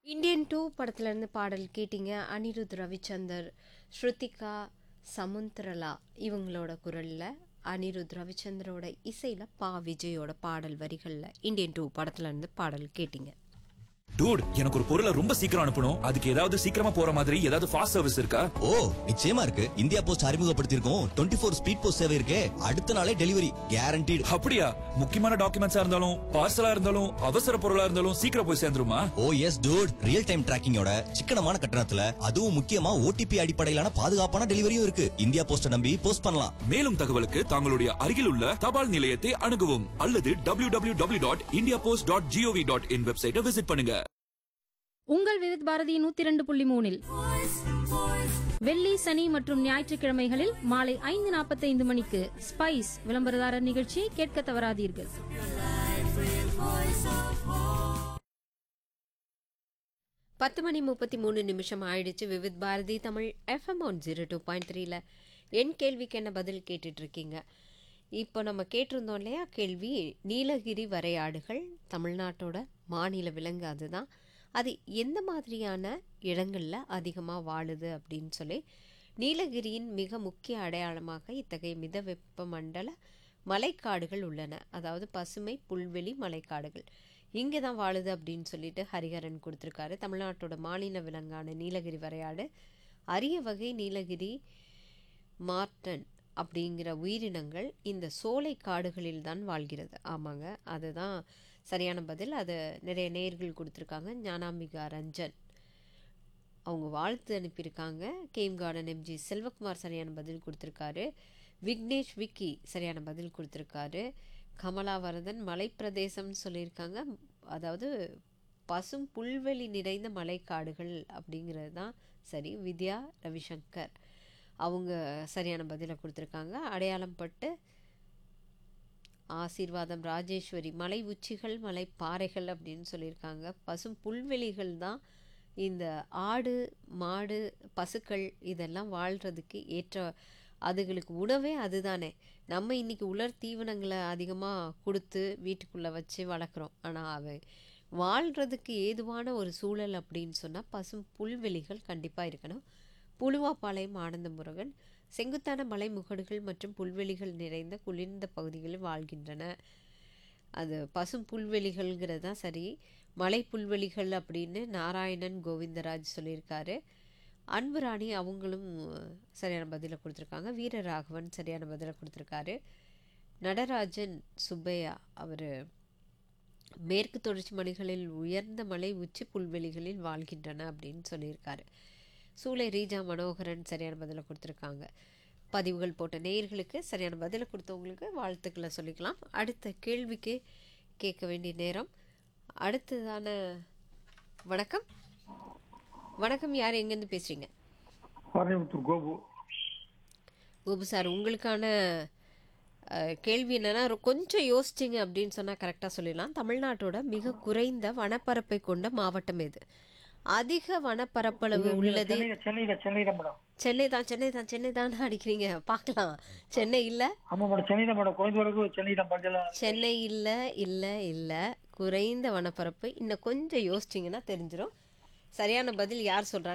Indian two படத்துலேருந்து பாடல் கேட்டீங்க அனிருத் ரவிச்சந்தர் ஸ்ருதிகா சமுந்தரலா இவங்களோட குரலில் அனிருத் ரவிச்சந்தரோட இசையில் பா விஜயோட பாடல் வரிகளில் இந்தியன் டூ படத்துலேருந்து பாடல் கேட்டீங்க டூட் எனக்கு ஒரு பொருளை ரொம்ப சீக்கிரம் அனுப்பணும் அதுக்கு ஏதாவது சீக்கிரமா போற மாதிரி ஏதாவது ஃபாஸ்ட் சர்வீஸ் இருக்கா ஓ நிச்சயமா இருக்கு இந்தியா போஸ்ட் அறிமுகப்படுத்தியிருக்கோம் டுவெண்ட்டி ஃபோர் ஸ்பீட் போஸ்ட் சேவை இருக்கே அடுத்த நாளே டெலிவரி கேரண்டீடு அப்படியா முக்கியமான டாக்குமெண்ட்ஸா இருந்தாலும் பார்சலா இருந்தாலும் அவசர பொருளா இருந்தாலும் சீக்கிரம் போய் சேர்ந்துருமா oh yes dude real time டிராக்கிங்கோட சிக்கனமான கட்டணத்துல அதுவும் முக்கியமா ஓடிபி அடிப்படையிலான பாதுகாப்பான டெலிவரியும் இருக்கு இந்தியா போஸ்ட நம்பி போஸ்ட் பண்ணலாம் மேலும் தகவலுக்கு தங்களுடைய அருகில் உள்ள தபால் நிலையத்தை அணுகவும் அல்லது W W W dot India post dot GOV dot in வெப்சைட்டை விசிட் பண்ணுங்க உங்கள் விருத் பாரதி நூத்தி இரண்டு புள்ளி மூணில் வெள்ளி சனி மற்றும் ஞாயிற்றுக்கிழமைகளில் மாலை ஐந்து நாற்பத்தைந்து மணிக்கு ஸ்பைஸ் விளம்பரதாரர் நிகழ்ச்சியை கேட்க தவறாதீர்கள் பத்து மணி முப்பத்தி மூணு நிமிஷம் ஆயிடுச்சு Vividh Bharati Tamil FM one zero two point த்ரீல என் கேள்விக்கு என்ன பதில் கேட்டுட்டு இருக்கீங்க இப்போ நம்ம கேட்டிருந்தோம் இல்லையா கேள்வி நீலகிரி வரையாடுகள் தமிழ்நாட்டோட மாநில விலங்கு அதுதான் அது எந்த மாதிரியான இடங்களில் அதிகமாக வாழுது அப்படின்னு சொல்லி நீலகிரியின் மிக முக்கிய அடையாளமாக இத்தகைய மித வெப்பமண்டல மலைக்காடுகள் உள்ளன அதாவது பசுமை புல்வெளி மலைக்காடுகள் இங்கே தான் வாழுது அப்படின்னு சொல்லிட்டு ஹரிஹரன் கொடுத்துருக்காரு தமிழ்நாட்டோட மாநில விலங்கான நீலகிரி வரையாடு அரிய வகை நீலகிரி மார்டன் அப்படிங்கிற உயிரினங்கள் இந்த சோலை காடுகளில் தான் வாழ்கிறது ஆமாங்க அதுதான் சரியான பதில் அதை நிறைய நேர்கள் கொடுத்துருக்காங்க ஞானாம்பிகா ரஞ்சன் அவங்க வாழ்த்து அனுப்பியிருக்காங்க கேம் கார்டன் எம்ஜி செல்வகுமார் சரியான பதில் கொடுத்துருக்காரு விக்னேஷ் விக்கி சரியான பதில் கொடுத்துருக்காரு கமலாவரதன் மலைப்பிரதேசம்னு சொல்லியிருக்காங்க அதாவது பசும் புல்வெளி நிறைந்த மலைக்காடுகள் அப்படிங்கிறது தான் சரி வித்யா ரவிசங்கர் அவங்க சரியான பதிலை கொடுத்துருக்காங்க அடையாளம் பட்டு ஆசீர்வாதம் ராஜேஸ்வரி மலை உச்சிகள் மலை பாறைகள் அப்படின்னு சொல்லியிருக்காங்க பசும் புல்வெளிகள் தான் இந்த ஆடு மாடு பசுக்கள் இதெல்லாம் வாழ்கிறதுக்கு ஏற்ற அதுகளுக்கு உணவே அதுதானே நம்ம இன்னைக்கு உலர் தீவனங்களை அதிகமாக கொடுத்து வீட்டுக்குள்ளே வச்சு வளர்க்குறோம் ஆனால் அவை வாழ்கிறதுக்கு ஏதுவான ஒரு சூழல் அப்படின்னு சொன்னால் பசும் புல்வெளிகள் கண்டிப்பாக இருக்கணும் புழுவாப்பாளையம் ஆனந்த முருகன் செங்குத்தான மலை முகடுகள் மற்றும் புல்வெளிகள் நிறைந்த குளிர்ந்த பகுதிகளில் வாழ்கின்றன அது பசும் புல்வெளிகள்ங்கிறது தான் சரி மலை புல்வெளிகள் அப்படின்னு நாராயணன் கோவிந்தராஜ் சொல்லியிருக்காரு அன்பு ராணி அவங்களும் சரியான பதிலை கொடுத்துருக்காங்க வீரராகவன் சரியான பதிலை கொடுத்துருக்காரு நடராஜன் சுப்பையா அவர் மேற்கு தொடர்ச்சி மலைகளில் உயர்ந்த மலை உச்சி புல்வெளிகளில் வாழ்கின்றன அப்படின்னு சொல்லியிருக்காரு சூளை ரீஜா மனோகரன் சரியான பதிலை கொடுத்துருக்காங்க பதிவுகள் போட்ட நேயர்களுக்கு சரியான பதிலை கொடுத்தவங்களுக்கு வாழ்த்துக்களை சொல்லிக்கலாம் அடுத்த கேள்விக்கு கேட்க வேண்டிய நேரம் அடுத்ததான வணக்கம் வணக்கம் யார் எங்கேருந்து பேசுகிறீங்க கோயம்புத்தூர் கோபு கோபு சார் உங்களுக்கான அஹ், கேள்வி என்னன்னா ரொ- கொஞ்சம் யோசிச்சிங்க அப்படின்னு சொன்னால் கரெக்டாக சொல்லிடலாம் தமிழ்நாட்டோட மிக குறைந்த வனப்பரப்பை கொண்ட மாவட்டம் எது அதிக வனப்பரப்பளவு உள்ளது சென்னையில சென்னையில சென்னையில மேடம் சென்னை தான் சென்னை தான் சென்னை தான் அடிக்கிறீங்க பார்க்கலாம் சென்னை இல்லை ஆமா மேடம் சென்னை தான் மேடம் குறைந்த அளவுக்கு சென்னை தான் பஞ்சல சென்னை இல்லை இல்லை இல்லை குறைந்த வனப்பரப்பு இன்னும் கொஞ்சம் யோசிச்சிங்கன்னா தெரிஞ்சிடும் சரியான பதில் யார் சொல்கிறாங்க